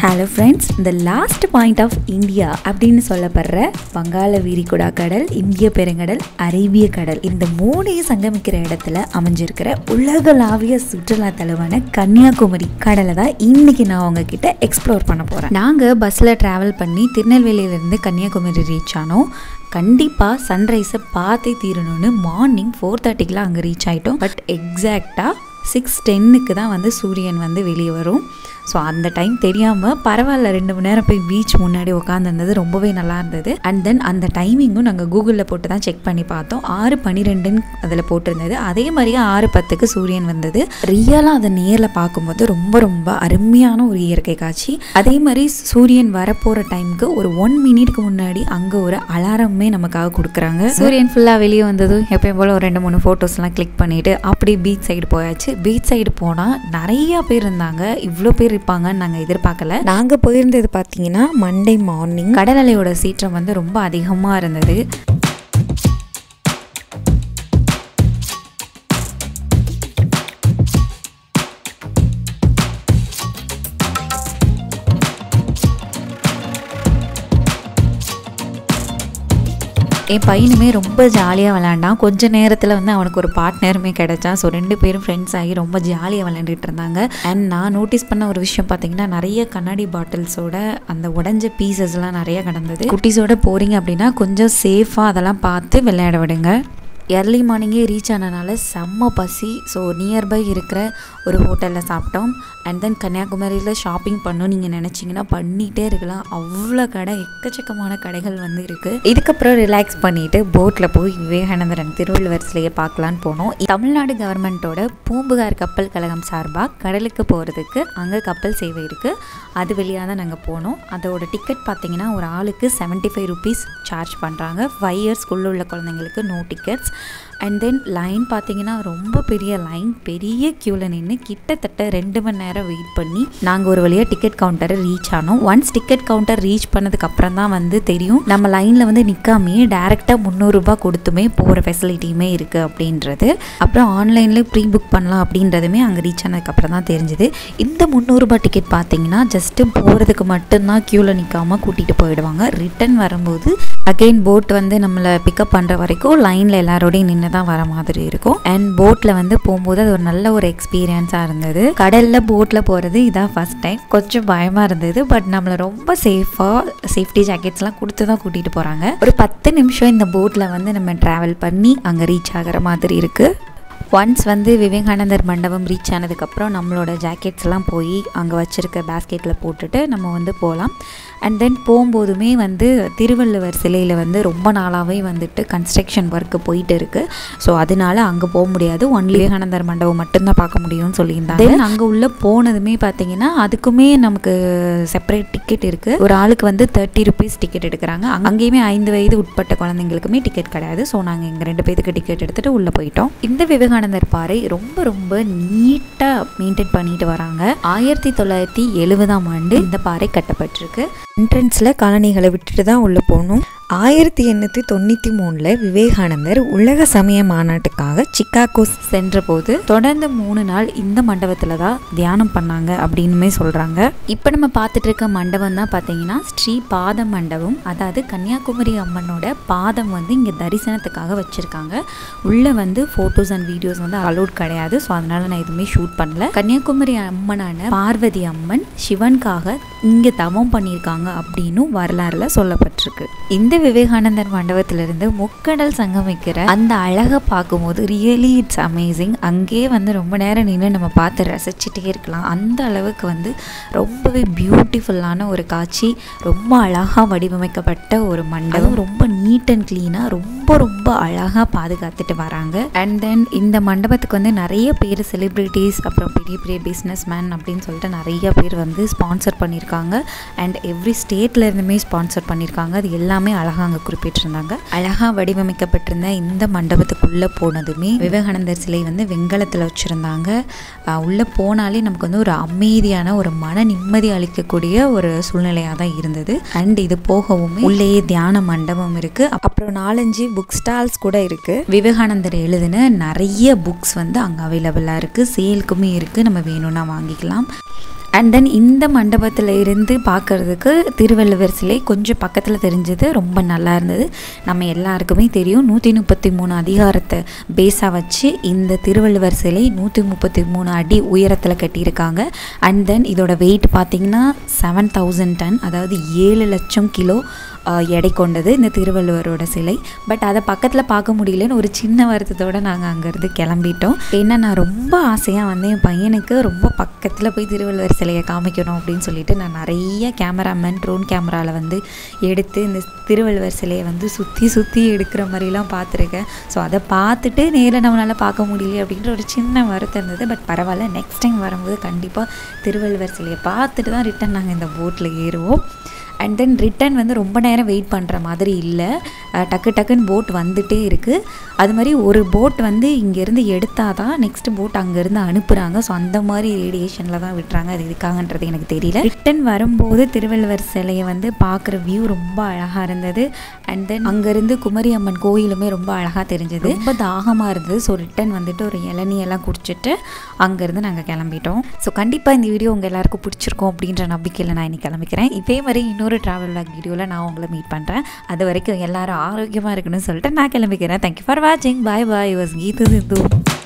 hello friends இந்த last point of India அப்படின்னு சொல்லப்படுற வங்காள விரிகுடா கடல் இந்திய பெருங்கடல் அரேபிய கடல் இந்த மூணையும் சங்கமிக்கிற இடத்துல அமைஞ்சிருக்கிற உலகளாவிய சுற்றுலா தலமான கன்னியாகுமரி கடலை தான் இன்னைக்கு நான் உங்ககிட்ட எக்ஸ்ப்ளோர் பண்ண போகிறேன் நாங்கள் பஸ்ஸில் ட்ராவல் பண்ணி திருநெல்வேலியிலேருந்து கன்னியாகுமரி ரீச் ஆனோம் கண்டிப்பாக சன்ரைஸை பார்த்தே தீரணும்னு மார்னிங் ஃபோர் தேர்ட்டிக்கெலாம் அங்கே ரீச் ஆகிட்டோம் பட் எக்ஸாக்டாக சிக்ஸ் டென்னுக்கு தான் வந்து சூரியன் வந்து வெளியே வரும் ஸோ அந்த டைம் தெரியாமல் பரவாயில்ல ரெண்டு மணி நேரம் போய் பீச் முன்னாடி உட்காந்துருந்தது ரொம்பவே நல்லா இருந்தது அண்ட் தென் அந்த டைமிங்கும் நாங்கள் கூகுளில் போட்டு தான் செக் பண்ணி பார்த்தோம் ஆறு பன்னிரெண்டுன்னு அதில் போட்டிருந்தது அதே மாதிரியே ஆறு பத்துக்கு சூரியன் வந்தது ரியலாக அதை நேரில் பார்க்கும்போது ரொம்ப ரொம்ப அருமையான ஒரு இயற்கை காட்சி அதே மாதிரி சூரியன் வரப்போகிற டைமுக்கு ஒரு ஒன் மினிட்க்கு முன்னாடி அங்கே ஒரு அலாரமே நமக்காக கொடுக்குறாங்க சூரியன் ஃபுல்லாக வெளியே வந்ததும் எப்பயும் போல் ஒரு ரெண்டு மூணு ஃபோட்டோஸ்லாம் கிளிக் பண்ணிவிட்டு அப்படியே பீச் சைடு போயாச்சு பீச் சைடு போனால் நிறையா பேர் இருந்தாங்க இவ்வளோ பேர் இருப்பாங்கன்னு நாங்கள் எதிர்பார்க்கல நாங்கள் போயிருந்தது பார்த்தீங்கன்னா மண்டே மார்னிங் கடல் அலையோட சீற்றம் வந்து ரொம்ப அதிகமாக இருந்தது என் பையனுமே ரொம்ப ஜாலியாக விளாண்டான் கொஞ்ச நேரத்தில் வந்து அவனுக்கு ஒரு பார்ட்னருமே கிடைச்சான் ஸோ ரெண்டு பேரும் ஃப்ரெண்ட்ஸ் ஆகி ரொம்ப ஜாலியாக விளையாண்டுட்டு இருந்தாங்க அண்ட் நான் நோட்டீஸ் பண்ண ஒரு விஷயம் பார்த்தீங்கன்னா நிறைய கண்ணாடி பாட்டில்ஸோட அந்த உடஞ்ச பீசஸ்லாம் நிறைய கிடந்தது குட்டீஸோட போகிறீங்க அப்படின்னா கொஞ்சம் சேஃபாக அதெல்லாம் பார்த்து விளையாட விடுங்க எர்லி மார்னிங்கே ரீச் ஆனனால செம்ம பசி ஸோ நியர்பை இருக்கிற ஒரு ஹோட்டலில் சாப்பிட்டோம் அண்ட் தென் கன்னியாகுமரியில் ஷாப்பிங் பண்ணணும் நீங்கள் நினச்சிங்கன்னா பண்ணிகிட்டே இருக்கலாம் அவ்வளோ கடை எக்கச்சக்கமான கடைகள் வந்து இருக்குது இதுக்கப்புறம் ரிலாக்ஸ் பண்ணிவிட்டு போட்டில் போய் விவேகானந்தரன் திருவள்ளுவர் சிலையை பார்க்கலான்னு போனோம் தமிழ்நாடு கவர்மெண்ட்டோட பூம்புகார் கப்பல் கழகம் சார்பாக கடலுக்கு போகிறதுக்கு அங்கே கப்பல் சேவை இருக்குது அது வழியாக தான் நாங்கள் போனோம் அதோட டிக்கெட் பார்த்தீங்கன்னா ஒரு ஆளுக்கு செவன்ட்டி ஃபைவ் ருபீஸ் சார்ஜ் பண்ணுறாங்க ஃபைவ் இயர்ஸ்க்குள்ளே உள்ள குழந்தைங்களுக்கு no tickets and then line பார்த்தீங்கன்னா ரொம்ப பெரிய லைன் பெரிய க்யூவில் நின்று கிட்டத்தட்ட ரெண்டு மணி நேரம் வெயிட் பண்ணி நாங்கள் ஒரு வழியாக டிக்கெட் கவுண்டரை ரீச் ஆனோம் ஒன்ஸ் டிக்கெட் கவுண்டர் ரீச் பண்ணதுக்கு அப்புறம் தான் வந்து தெரியும் நம்ம லைனில் வந்து நிற்காமையே டேரெக்டாக முந்நூறுரூபா கொடுத்துமே போகிற ஃபெசிலிட்டியுமே இருக்குது அப்படின்றது அப்புறம் ஆன்லைனில் ப்ரீ புக் பண்ணலாம் அப்படின்றதுமே அங்கே ரீச் ஆனதுக்கப்புறம் தான் தெரிஞ்சுது இந்த முந்நூறுரூபா டிக்கெட் பார்த்தீங்கன்னா ஜஸ்ட்டு போகிறதுக்கு மட்டும்தான் க்யூவில் நிற்காமல் கூட்டிகிட்டு போயிடுவாங்க ரிட்டன் வரும்போது அகெயின் போட் வந்து நம்மளை பிக்கப் பண்ணுற வரைக்கும் லைனில் எல்லாரோடையும் நின்று தான் வர மாதிரி இருக்கும் அண்ட் போட்டில் வந்து போகும்போது அது ஒரு நல்ல ஒரு எக்ஸ்பீரியன்ஸாக இருந்தது கடலில் போட்டில் போகிறது இதான் ஃபஸ்ட் டைம் கொஞ்சம் பயமாக இருந்தது பட் நம்மளை ரொம்ப சேஃபாக சேஃப்டி ஜாக்கெட்ஸ்லாம் கொடுத்து தான் கூட்டிகிட்டு போகிறாங்க ஒரு பத்து நிமிஷம் இந்த போட்டில் வந்து நம்ம ட்ராவல் பண்ணி அங்கே ரீச் ஆகிற மாதிரி இருக்குது ஒன்ஸ் வந்து விவேகானந்தர் மண்டபம் ரீச் ஆனதுக்கப்புறம் நம்மளோட ஜாக்கெட்ஸ்லாம் போய் அங்கே வச்சுருக்க பேஸ்கெட்டில் போட்டுட்டு நம்ம வந்து போகலாம் அண்ட் தென் போகும்போதுமே வந்து திருவள்ளுவர் சிலையில் வந்து ரொம்ப நாளாகவே வந்துட்டு கன்ஸ்ட்ரக்ஷன் ஒர்க்கு போயிட்டு இருக்குது ஸோ அதனால அங்கே போக முடியாது ஒன்லி விவேகானந்தர் மண்டபம் மட்டும்தான் பார்க்க முடியும்னு சொல்லியிருந்தாங்க தென் அங்கே உள்ளே போனதுமே பார்த்தீங்கன்னா அதுக்குமே நமக்கு செப்பரேட் டிக்கெட் இருக்குது ஒரு ஆளுக்கு வந்து தேர்ட்டி ருபீஸ் டிக்கெட் எடுக்கிறாங்க அங்கேயுமே ஐந்து வயது உட்பட்ட குழந்தைங்களுக்குமே டிக்கெட் கிடையாது ஸோ நாங்கள் எங்கள் ரெண்டு பேருக்கு டிக்கெட் எடுத்துகிட்டு உள்ளே போயிட்டோம் இந்த விவேகானந்தர் பாறை ரொம்ப ரொம்ப நீட்டாக மெயின்டைன் பண்ணிட்டு வராங்க ஆயிரத்தி தொள்ளாயிரத்தி எழுபதாம் ஆண்டு இந்த பாறை கட்டப்பட்டிருக்கு என்ட்ரன்ஸில் காலனிகளை விட்டுட்டு தான் உள்ளே போகணும் ஆயிரத்தி எண்ணூற்றி தொண்ணூற்றி மூணில் விவேகானந்தர் உலக சமய மாநாட்டுக்காக சிக்காகோ சென்றபோது தொடர்ந்து மூணு நாள் இந்த மண்டபத்தில் தான் தியானம் பண்ணாங்க அப்படின்னுமே சொல்கிறாங்க இப்போ நம்ம பார்த்துட்டு இருக்க மண்டபம் தான் பார்த்தீங்கன்னா ஸ்ரீ பாத மண்டபம் அதாவது கன்னியாகுமரி அம்மனோட பாதம் வந்து இங்கே தரிசனத்துக்காக வச்சுருக்காங்க உள்ளே வந்து ஃபோட்டோஸ் அண்ட் வீடியோஸ் வந்து அலோட் கிடையாது ஸோ அதனால் நான் எதுவுமே ஷூட் பண்ணல கன்னியாகுமரி அம்மனான பார்வதி அம்மன் சிவனுக்காக இங்கே தவம் பண்ணியிருக்காங்க அப்படின்னும் வரலாறுல சொல்லப்பட்டிருக்கு இந்த விவேகானந்தர் மண்டபத்திலிருந்து முக்கடல் சங்கமிக்கிற அந்த அழகை பார்க்கும்போது ரியலி இட்ஸ் அமேசிங் அங்கேயே வந்து ரொம்ப நேரம் நின்று நம்ம பார்த்து ரசிச்சுட்டே இருக்கலாம் அந்த அளவுக்கு வந்து ரொம்பவே பியூட்டிஃபுல்லான ஒரு காட்சி ரொம்ப அழகாக வடிவமைக்கப்பட்ட ஒரு மண்டபம் ரொம்ப நீட் அண்ட் க்ளீனாக ரொம்ப ரொம்ப அழகாக பாதுகாத்துட்டு வராங்க அண்ட் தென் இந்த மண்டபத்துக்கு வந்து நிறைய பேர் செலிப்ரிட்டிஸ் அப்புறம் பெரிய பெரிய பிஸ்னஸ் மேன் அப்படின்னு சொல்லிட்டு நிறைய பேர் வந்து ஸ்பான்சர் பண்ணியிருக்காங்க அண்ட் எவ்ரி ஸ்டேட்ல இருந்துமே ஸ்பான்சர் பண்ணியிருக்காங்க அது எல்லாமே அழகாக அங்கே குறிப்பிட்டிருந்தாங்க அழகாக வடிவமைக்கப்பட்டிருந்த இந்த மண்டபத்துக்குள்ளே போனதுமே விவேகானந்தர் சிலை வந்து வெங்கலத்தில் வச்சுருந்தாங்க உள்ளே போனாலே நமக்கு வந்து ஒரு அமைதியான ஒரு மன நிம்மதி அளிக்கக்கூடிய ஒரு சூழ்நிலையாக தான் இருந்தது அண்ட் இது போகவும் உள்ளேயே தியான மண்டபம் இருக்குது அப்புறம் நாலஞ்சு புக் ஸ்டால்ஸ் கூட இருக்குது விவேகானந்தர் எழுதின நிறைய புக்ஸ் வந்து அங்கே அவைலபிளாக இருக்குது சேலுக்குமே இருக்குது நம்ம வேணும்னா வாங்கிக்கலாம் அண்ட் தென் இந்த மண்டபத்தில் இருந்து பார்க்குறதுக்கு திருவள்ளுவர் சிலை கொஞ்சம் பக்கத்தில் தெரிஞ்சது ரொம்ப நல்லா இருந்தது நம்ம எல்லாருக்குமே தெரியும் நூற்றி முப்பத்தி மூணு அதிகாரத்தை பேஸாக வச்சு இந்த திருவள்ளுவர் சிலை நூற்றி முப்பத்தி மூணு அடி உயரத்தில் கட்டியிருக்காங்க அண்ட் தென் இதோட வெயிட் பார்த்திங்கன்னா செவன் தௌசண்ட் டன் அதாவது ஏழு லட்சம் கிலோ எடை கொண்டது இந்த திருவள்ளுவரோட சிலை பட் அதை பக்கத்தில் பார்க்க முடியலன்னு ஒரு சின்ன வருத்தத்தோடு நாங்கள் அங்கேருந்து கிளம்பிட்டோம் ஏன்னா நான் ரொம்ப ஆசையாக வந்து என் பையனுக்கு ரொம்ப பக்கத்தில் போய் திருவள்ளுவர் சிலையை காமிக்கணும் அப்படின்னு சொல்லிட்டு நான் நிறைய கேமராமேன் ட்ரோன் கேமராவில் வந்து எடுத்து இந்த திருவள்ளுவர் சிலையை வந்து சுற்றி சுற்றி எடுக்கிற மாதிரிலாம் பார்த்துருக்கேன் ஸோ அதை பார்த்துட்டு நேரில் நம்மளால் பார்க்க முடியல அப்படின்ற ஒரு சின்ன வருத்தம் இருந்தது பட் பரவாயில்ல நெக்ஸ்ட் டைம் வரும்போது கண்டிப்பாக திருவள்ளுவர் சிலையை பார்த்துட்டு தான் ரிட்டன் நாங்கள் இந்த போட்டில் ஏறுவோம் அண்ட் தென் ரிட்டன் வந்து ரொம்ப நேரம் வெயிட் பண்ணுற மாதிரி இல்லை டக்கு டக்குன்னு போட் வந்துகிட்டே இருக்குது அது மாதிரி ஒரு போட் வந்து இங்கேருந்து எடுத்தால் தான் நெக்ஸ்ட் போட் அங்கேருந்து அனுப்புகிறாங்க ஸோ அந்த மாதிரி ரேடியேஷனில் தான் விட்டுறாங்க அது எதுக்காகன்றது எனக்கு தெரியல ரிட்டன் வரும்போது திருவள்ளுவர் சிலையை வந்து பார்க்குற வியூ ரொம்ப அழகாக இருந்தது அண்ட் தென் அங்கேருந்து குமரி அம்மன் கோயிலுமே ரொம்ப அழகாக தெரிஞ்சது ரொம்ப தாகமாக இருந்தது ஸோ ரிட்டன் வந்துட்டு ஒரு இளநியெல்லாம் குடிச்சிட்டு அங்கேருந்து நாங்கள் கிளம்பிட்டோம் ஸோ கண்டிப்பாக இந்த வீடியோ உங்கள் எல்லாருக்கும் பிடிச்சிருக்கோம் அப்படின்ற நம்பிக்கையில் நான் இன்னைக்கு கிளம்பிக்கிறேன் இதே மாதிரி இன்னொரு ட்ராவல் வ்ளாக் வீடியோவில் நான் உங்களை மீட் பண்ணுறேன் அது வரைக்கும் எல்லாரும் ஆரோக்கியமாக இருக்கணும்னு சொல்லிட்டு நான் கிளம்பிக்கிறேன் தேங்க்யூ ஃபார் வாட்சிங் பாய் பாய் வாஸ் கீது சிந்து